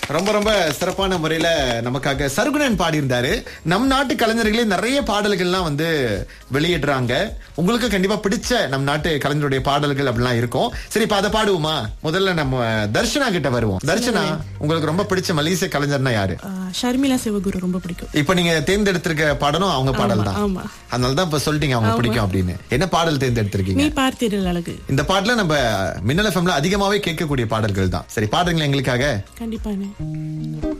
ரொம்ப ரொம்ப சிறப்பான முறையில நமக்காக சருகுணன் பாடியிருந்தாரு நம் நாட்டு கலைஞர்களே நிறைய பாடல்கள்லாம் வந்து வெளியிடுறாங்க உங்களுக்கு கண்டிப்பா பிடிச்ச நம் நாட்டு கலைஞருடைய பாடல்கள் அப்படிலாம் இருக்கும் சரி இப்ப அதை பாடுவோமா முதல்ல நம்ம தர்ஷனா கிட்ட வருவோம் தர்ஷனா உங்களுக்கு ரொம்ப பிடிச்ச மலேசிய கலைஞர்னா யாரு ஆ, ஷர்மிளா சிவகுரு ரொம்ப பிடிக்கும் இப்ப நீங்க தேர்ந்தெடுத்திருக்க பாடலும் அவங்க பாடல் தான் ஆமா. அதனாலதான் இப்ப சொல்லிட்டீங்க அவங்க பிடிக்கும் அப்படின்னு என்ன பாடல் தேர்ந்தெடுத்திருக்கீங்க நீ பார்த்தீர்கள் அழகு இந்த பாட்டுல நம்ம மின்னல் எஃப்எம்ல அதிகமாவே கேட்கக்கூடிய பாடல்கள் தான் சரி பாடுங்களேன் எங்களுக்காக கண்டிப்பானே